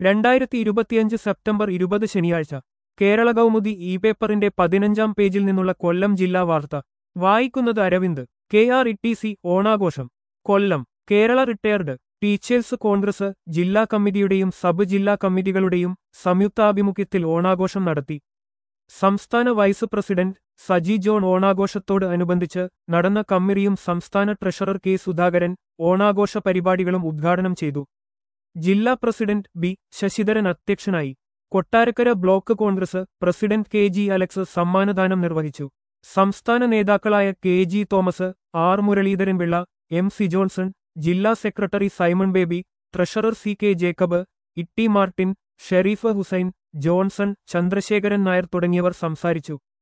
രണ്ടായിരത്തി ഇരുപത്തിയഞ്ച് സെപ്റ്റംബർ ഇരുപത് ശനിയാഴ്ച കേരള കൗമുദി ഇ പേപ്പറിന്റെ പതിനഞ്ചാം പേജിൽ നിന്നുള്ള കൊല്ലം ജില്ലാ വാർത്ത വായിക്കുന്നത് Aravind K R E T C ഓണാഘോഷം Kollam Kerala retired teachers Congress ജില്ലാ കമ്മിറ്റിയുടെയും സബ് ജില്ലാ കമ്മിറ്റികളുടെയും സംയുക്താഭിമുഖ്യത്തിൽ ഓണാഘോഷം നടത്തി സംസ്ഥാന വൈസ് പ്രസിഡന്റ് സജി ജോൺ ഓണാഘോഷത്തോട് അനുബന്ധിച്ച് നടന്ന കമ്മിറ്റിയും സംസ്ഥാന ട്രഷറർ കെ സുധാകരൻ ഓണാഘോഷ പരിപാടികളും ഉദ്ഘാടനം ചെയ്തു ജില്ലാ പ്രസിഡന്റ് ബി ശശിധരൻ അധ്യക്ഷനായി Kottarakkara block Congress president K G Alex സമ്മാനദാനം നിർവഹിച്ചു സംസ്ഥാന നേതാക്കളായ K G Thomas R Muraleedharan Pillai M C Johnson ജില്ലാ secretary Simon Baby treasurer C K Jacob Itty Martin Sherif Hussain Johnson Chandrasekharan Nair തുടങ്ങിയവർ സംസാരിച്ചു